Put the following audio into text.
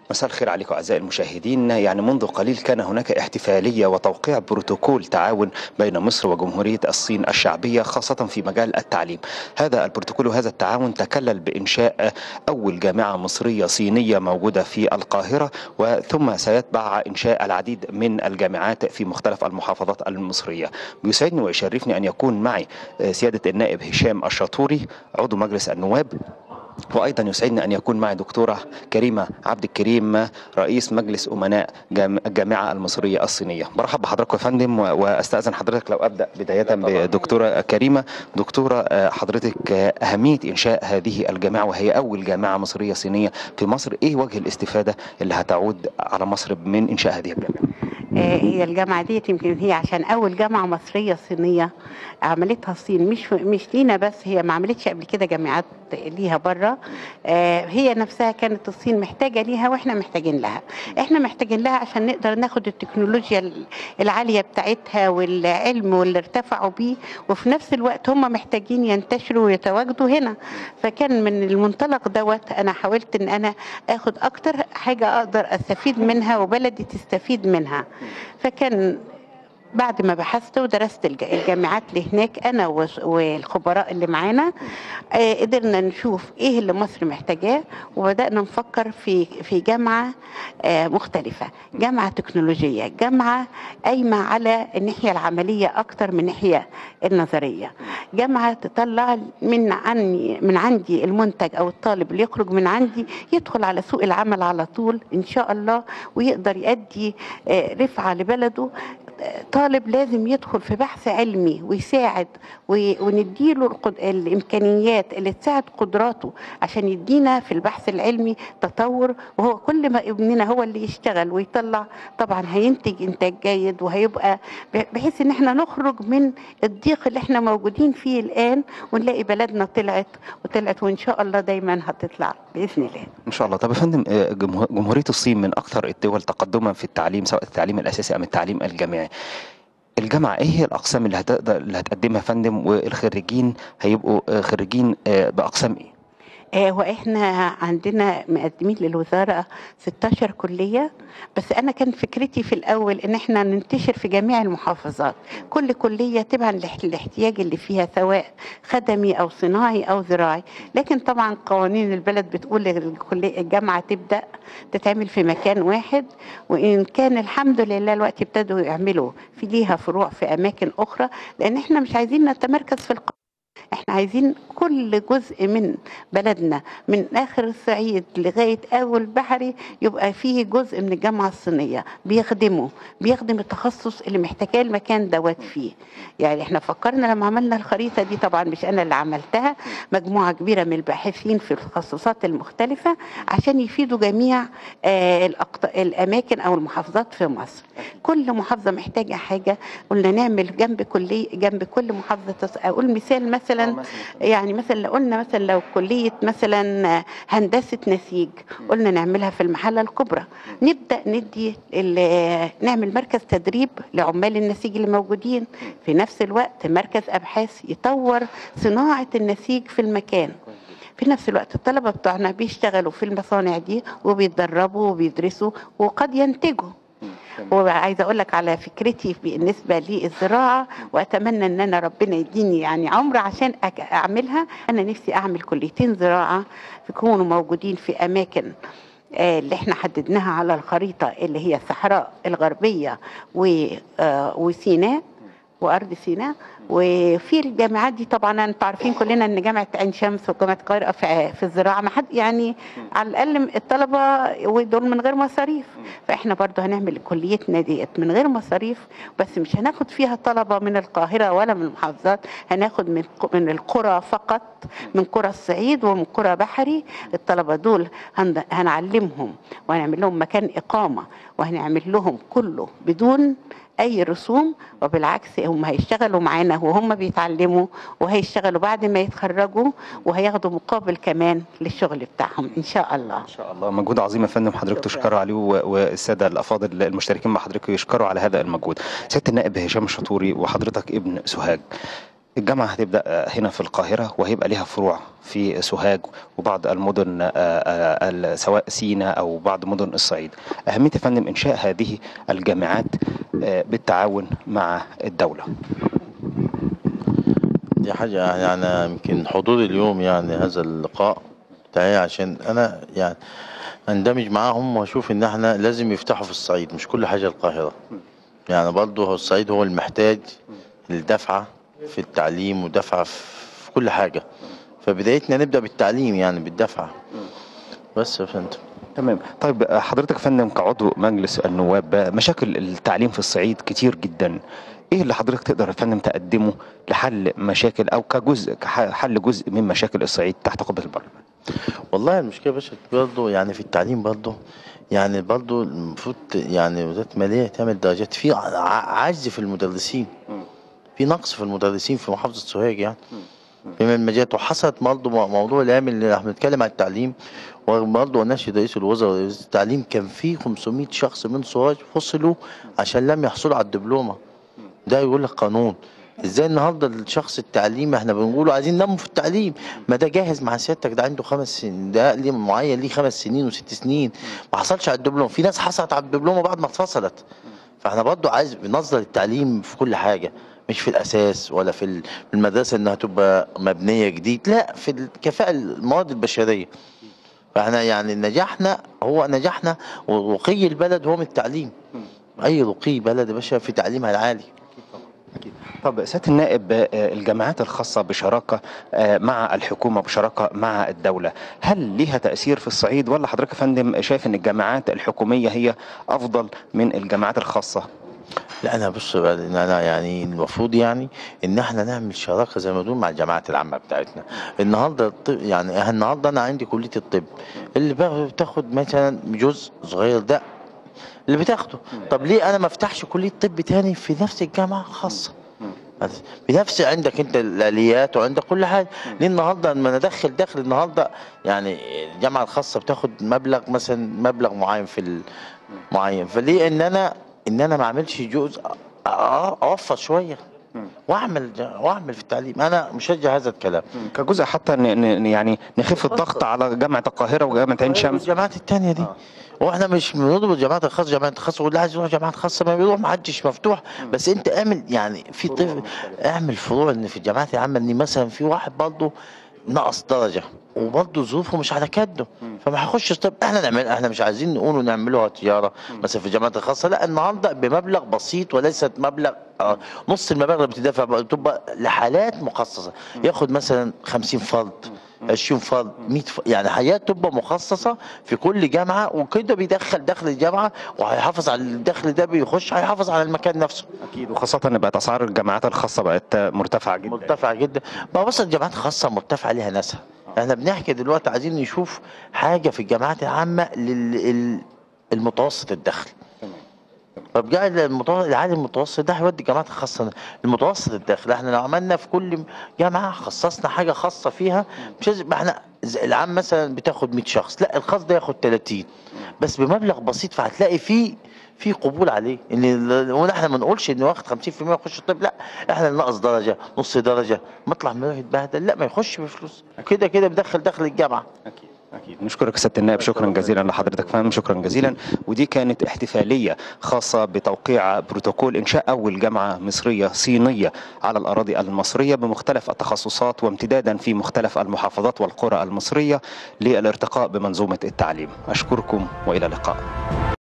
مساء الخير عليكم أعزائي المشاهدين يعني منذ قليل كان هناك احتفالية وتوقيع بروتوكول تعاون بين مصر وجمهورية الصين الشعبية خاصة في مجال التعليم هذا البروتوكول وهذا التعاون تكلل بإنشاء أول جامعة مصرية صينية موجودة في القاهرة وثم سيتبع إنشاء العديد من الجامعات في مختلف المحافظات المصرية بيسعدني ويشرفني أن يكون معي سيادة النائب هشام الشاطوري عضو مجلس النواب وايضا يسعدني ان يكون معي دكتوره كريمه عبد الكريم رئيس مجلس امناء الجامعه المصريه الصينيه برحب بحضرتك يا فندم واستاذن حضرتك لو ابدا بدايه بدكتوره كريمه دكتوره حضرتك اهميه انشاء هذه الجامعه وهي اول جامعه مصريه صينيه في مصر ايه وجه الاستفاده اللي هتعود على مصر من انشاء هذه الجامعه هي الجامعة دي يمكن هي عشان أول جامعة مصرية صينية عملتها الصين مش مش لينا بس هي ما عملتش قبل كده جامعات ليها بره هي نفسها كانت الصين محتاجة ليها وإحنا محتاجين لها إحنا محتاجين لها عشان نقدر ناخد التكنولوجيا العالية بتاعتها والعلم واللي ارتفعوا بيه وفي نفس الوقت هم محتاجين ينتشروا ويتواجدوا هنا فكان من المنطلق دوت أنا حاولت إن أنا آخد أكتر حاجة أقدر أستفيد منها وبلدي تستفيد منها فكان بعد ما بحثت ودرست الجامعات اللي هناك انا والخبراء اللي معانا قدرنا نشوف ايه اللي مصر محتاجاه وبدانا نفكر في في جامعه مختلفه جامعه تكنولوجيه جامعه قايمه على الناحيه العمليه اكتر من الناحيه النظريه جامعه تطلع من عني من عندي المنتج او الطالب اللي يخرج من عندي يدخل على سوق العمل على طول ان شاء الله ويقدر يؤدي رفعه لبلده طالب لازم يدخل في بحث علمي ويساعد ونديله الامكانيات اللي تساعد قدراته عشان يدينا في البحث العلمي تطور وهو كل ما ابننا هو اللي يشتغل ويطلع طبعا هينتج انتاج جيد وهيبقى بحيث ان احنا نخرج من الضيق اللي احنا موجودين فيه الان ونلاقي بلدنا طلعت وطلعت وان شاء الله دايما هتطلع باذن الله. ان شاء الله طب يا فندم جمهوريه الصين من اكثر الدول تقدما في التعليم سواء التعليم الاساسي ام التعليم الجامعي. الجامعة ايه هي الأقسام اللي هتقدر اللي هتقدمها فندم والخريجين هيبقوا خريجين بأقسام ايه؟ واحنا عندنا مقدمين للوزاره 16 كليه بس انا كان فكرتي في الاول ان احنا ننتشر في جميع المحافظات كل كليه تبعا للاحتياج اللي فيها سواء خدمي او صناعي او زراعي لكن طبعا قوانين البلد بتقول الكليه الجامعه تبدا تتعمل في مكان واحد وان كان الحمد لله الوقت ابتدوا يعملوا في ليها فروع في اماكن اخرى لان احنا مش عايزين نتمركز في القاهره احنا عايزين كل جزء من بلدنا من اخر الصعيد لغايه اول بحري يبقى فيه جزء من الجامعه الصينيه بيخدمه بيخدم التخصص اللي محتاجاه المكان دوت فيه يعني احنا فكرنا لما عملنا الخريطه دي طبعا مش انا اللي عملتها مجموعه كبيره من الباحثين في التخصصات المختلفه عشان يفيدوا جميع آه الاماكن او المحافظات في مصر كل محافظه محتاجه حاجه قلنا نعمل جنب كليه جنب كل محافظه اقول مثال مثلا مثلا يعني مثلا لو قلنا مثلا لو كليه مثلا هندسه نسيج قلنا نعملها في المحله الكبرى نبدا ندي نعمل مركز تدريب لعمال النسيج اللي موجودين في نفس الوقت مركز ابحاث يطور صناعه النسيج في المكان في نفس الوقت الطلبه بتوعنا بيشتغلوا في المصانع دي وبيتدربوا وبيدرسوا وقد ينتجوا وعايزه اقول لك على فكرتي بالنسبه للزراعه واتمنى ان انا ربنا يديني يعني عمر عشان اعملها انا نفسي اعمل كليتين زراعه يكونوا موجودين في اماكن اللي احنا حددناها على الخريطه اللي هي الصحراء الغربيه وسيناء وارض سيناء وفي الجامعات دي طبعا انتوا عارفين كلنا ان جامعه عين شمس وجامعه القاهره في, في الزراعه ما حد يعني على الاقل الطلبه ودول من غير مصاريف فاحنا برضو هنعمل كليتنا ديت من غير مصاريف بس مش هناخد فيها طلبه من القاهره ولا من المحافظات هناخد من من القرى فقط من قرى الصعيد ومن قرى بحري الطلبه دول هنعلمهم وهنعمل لهم مكان اقامه وهنعمل لهم كله بدون اي رسوم وبالعكس هم هيشتغلوا معانا وهم بيتعلموا وهيشتغلوا بعد ما يتخرجوا وهياخدوا مقابل كمان للشغل بتاعهم ان شاء الله ان شاء الله مجهود عظيم يا فندم حضرتك تشكروا عليه والساده الافاضل المشتركين مع حضرتك يشكروا على هذا المجهود سياده النائب هشام الشطوري وحضرتك ابن سوهاج الجامعة هتبدأ آه، هنا في القاهرة وهيبقى لها فروع في سوهاج وبعض المدن آه، آه، ال- سواء سينا أو بعض مدن الصعيد أهمية يا فندم إنشاء هذه الجامعات آه، بالتعاون مع الدولة دي حاجة يعني أنا يمكن حضوري اليوم يعني هذا اللقاء بتاعي عشان أنا يعني أندمج معاهم وأشوف إن إحنا لازم يفتحوا في الصعيد مش كل حاجة القاهرة يعني برضه هو الصعيد هو المحتاج للدفعة في التعليم ودفعة في كل حاجة فبدايتنا نبدأ بالتعليم يعني بالدفعة بس يا فندم تمام طيب آه، حضرتك يا فندم كعضو مجلس النواب آه، مشاكل التعليم في الصعيد كتير جدا ايه اللي حضرتك تقدر يا فندم تقدمه لحل مشاكل او كجزء كحل جزء من مشاكل الصعيد تحت قبة البرلمان والله المشكلة يا باشا برضه يعني في التعليم برضه يعني برضه المفروض يعني وزارة المالية تعمل درجات في ع- عجز في المدرسين في نقص في المدرسين في محافظة سوهاج يعني في من المجالات وحصلت برضه مو- موضوع الأيام اللي احنا بنتكلم عن التعليم وبرضه ناشد رئيس الوزراء ورئيس التعليم كان في 500 شخص من سوهاج فصلوا عشان لم يحصلوا على الدبلومة ده يقول لك قانون ازاي النهارده الشخص التعليمي احنا بنقوله عايزين ننمو في التعليم ما ده جاهز مع سيادتك ده عنده خمس سنين ده ليه معين ليه خمس سنين وست سنين ما حصلش على الدبلوم في ناس حصلت على الدبلومه بعد ما اتفصلت فاحنا برضو عايز بنظر التعليم في كل حاجه مش في الاساس ولا في ال- في المدرسه انها تبقى مبنيه جديد لا في الكفاءه المواد البشريه فاحنا يعني نجاحنا هو نجاحنا ورقي البلد هو من التعليم اي رقي بلد يا باشا في تعليمها العالي طب سياده النائب آه، الجامعات الخاصه بشراكه آه، مع الحكومه بشراكه مع الدوله هل ليها تاثير في الصعيد ولا حضرتك يا فندم شايف ان الجامعات الحكوميه هي افضل من الجامعات الخاصه لا انا بص بقى ان انا يعني المفروض يعني ان احنا نعمل شراكه زي ما بنقول مع الجامعات العامه بتاعتنا النهارده الطب يعني النهارده انا عندي كليه الطب اللي بقى بتاخد مثلا جزء صغير ده اللي بتاخده طب ليه انا ما افتحش كليه طب تاني في نفس الجامعه خاصه بس بنفس عندك انت الاليات وعندك كل حاجه ليه النهارده لما ندخل دخل النهارده يعني الجامعه الخاصه بتاخد مبلغ مثلا مبلغ معين في ال- معين فليه ان انا ان انا ما اعملش جزء أ- أ- اوفر شويه واعمل واعمل في التعليم انا مشجع هذا الكلام كجزء حتى ن- ن- يعني نخف الضغط على جامعه القاهره وجامعه عين شمس الجامعات التانية دي واحنا مش بنضرب الجامعات الخاصه جامعات خاصه واللي عايز يروح جامعات خاصه ما بيروح ما حدش مفتوح بس انت اعمل يعني في طفل اعمل فروع ان في الجامعات العامه ان مثلا في واحد برضه نقص درجه وبرضه ظروفه مش على كده فما هيخش طب احنا نعمل احنا مش عايزين نقول نعملوها تجاره مثلا في الجامعات الخاصه لا النهارده بمبلغ بسيط وليست مبلغ آه، نص المبالغ اللي بتدفع بقى تبقى لحالات مخصصه ياخد مثلا 50 فرد 20 فرد 100 فرد يعني حاجات تبقى مخصصه في كل جامعه وكده بيدخل دخل الجامعه وهيحافظ على الدخل ده بيخش هيحافظ على المكان نفسه اكيد وخاصه ان بقت اسعار الجامعات الخاصه بقت مرتفعه جدا مرتفعه جدا ما بص الجامعات الخاصه مرتفعه ليها ناسها احنا بنحكي دلوقتي عايزين نشوف حاجه في الجامعات العامه للمتوسط الدخل طب جاي المتوسط العالي المتوسط ده هيودي الجامعات الخاصه المتوسط الدخل احنا لو عملنا في كل جامعه خصصنا حاجه خاصه فيها مش لازم احنا زي العام مثلا بتاخد 100 شخص لا الخاص ده ياخد 30 بس بمبلغ بسيط فهتلاقي فيه في قبول عليه ان ال- واحنا ما نقولش ان واخد 50% يخش الطب لا احنا اللي ناقص درجه نص درجه مطلع ما يتبهدل لا ما يخش بفلوس كده كده بدخل دخل الجامعه اكيد اكيد نشكرك سياده النائب شكرا جزيلا لحضرتك فهم شكرا جزيلا ودي كانت احتفاليه خاصه بتوقيع بروتوكول انشاء اول جامعه مصريه صينيه على الاراضي المصريه بمختلف التخصصات وامتدادا في مختلف المحافظات والقرى المصريه للارتقاء بمنظومه التعليم اشكركم والى اللقاء